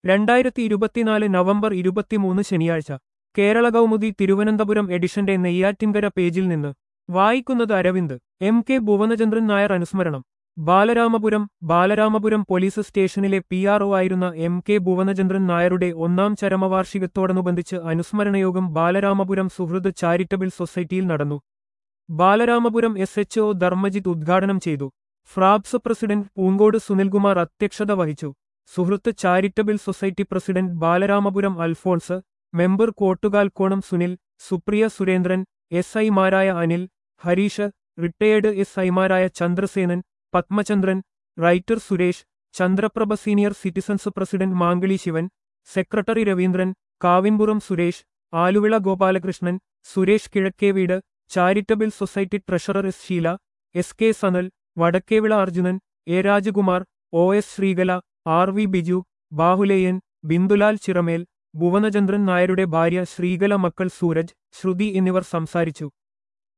രണ്ടായിരത്തി ഇരുപത്തിനാല് നവംബർ ഇരുപത്തിമൂന്ന് ശനിയാഴ്ച കേരള കൗമുദി തിരുവനന്തപുരം എഡിഷന്റെ നെയ്യാറ്റിൻകര പേജിൽ നിന്ന് വായിക്കുന്നത് അരവിന്ദ് എം കെ ഭുവനചന്ദ്രൻ നായർ അനുസ്മരണം ബാലരാമപുരം ബാലരാമപുരം പോലീസ് സ്റ്റേഷനിലെ പി ആർ ഒ ആയിരുന്ന എം കെ ഭുവനചന്ദ്രൻ നായരുടെ ഒന്നാം ചരമവാർഷികത്തോടനുബന്ധിച്ച് അനുസ്മരണയോഗം ബാലരാമപുരം സുഹൃദ് ചാരിറ്റബിൾ സൊസൈറ്റിയിൽ നടന്നു Balaramapuram S H O Dharmajith ഉദ്ഘാടനം ചെയ്തു ഫ്രാബ്സ് പ്രസിഡന്റ് പൂങ്കോട് സുനിൽകുമാർ അധ്യക്ഷത വഹിച്ചു Suhrud charitable society president Balaramapuram Alphonse member Kottukalkonam Sunil Supriya Surendran S ഐമാരായ അനിൽ ഹരീഷ് റിട്ടയേർഡ് എസ് ഐമാരായ Chandrasenan Padmachandran writer Suresh Chandraprabha senior citizens president മാങ്കളി Shivan secretary Raveendran Kavinpuram Suresh Aluvila Gopalakrishnan Suresh Kizhakkeveedu charitable society treasurer S Sheela S K Sanal Vadakkevila Arjunan A Rajakumar O S Sreekala R V Biju Bahuleyan Bindulal Chiramel Bhuvanachandran നായരുടെ ഭാര്യ ശ്രീകല മക്കൾ സൂരജ് ശ്രുതി എന്നിവർ സംസാരിച്ചു